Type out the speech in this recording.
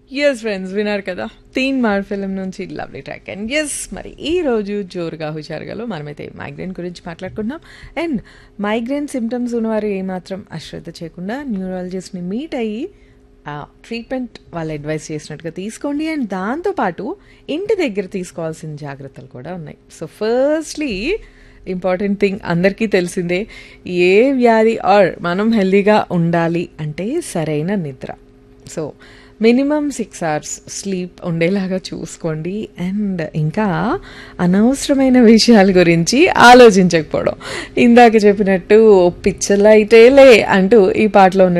yes friends విన్నారు కదా తీన్ మార్ ఫిలిం నుంచి లవ్లీ ట్రాక్ అండ్ ఎస్ మరి ఈ రోజు జోరుగా హుషారుగాలో మనమైతే మైగ్రేన్ గురించి మాట్లాడుకుంటున్నాం అండ్ మైగ్రేన్ సిమ్టమ్స్ ఉన్నవారు ఏమాత్రం అశ్రద్ధ చేయకుండా న్యూరాలజిస్ట్ని మీట్ అయ్యి ఆ ట్రీట్మెంట్ వాళ్ళు అడ్వైస్ చేసినట్టుగా తీసుకోండి అండ్ దాంతోపాటు ఇంటి దగ్గర తీసుకోవాల్సిన జాగ్రత్తలు కూడా ఉన్నాయి సో ఫస్ట్లీ ఇంపార్టెంట్ థింగ్ అందరికీ తెలిసిందే ఏ వ్యాధి ఆర్ మనం హెల్దీగా ఉండాలి అంటే సరైన నిద్ర so minimum six hours sleep ఉండేలాగా చూసుకోండి అండ్ ఇంకా అనవసరమైన విషయాల గురించి ఆలోచించకపోవడం ఇందాక చెప్పినట్టు పిచ్చలైతేలే అంటూ ఈ పాటలో ఉన్న